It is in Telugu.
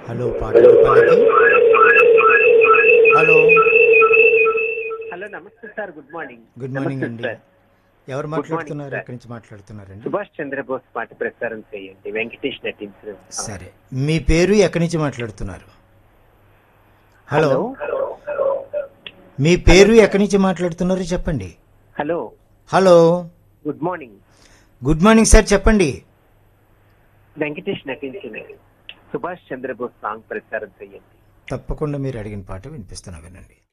హలో పాటల పల్లకి హలో హలో నమస్తే sir good morning good morning నమస్తే అండి సార్. ఎవరు మార్నింగ్ మాట్లాడుతున్నారు సార్. ఎక్కడి నుంచి మాట్లాడుతున్నారండి సుభాష్ చంద్రబోస్ పాట ప్రసారం చేయండి వెంకటేష్ నటించిన సరే మీ పేరు ఎక్కడి నుంచి మాట్లాడుతున్నారు హలో మీ పేరు ఎక్కడి నుంచి మాట్లాడుతున్నారు చెప్పండి hello hello good morning good morning sir చెప్పండి వెంకటేష్ నటించిన సుభాష్ చంద్రబోస్ సాంగ్ ప్రసారం చేయండి తప్పకుండా మీరు అడిగిన పాట వినిపిస్తున్నా వినండి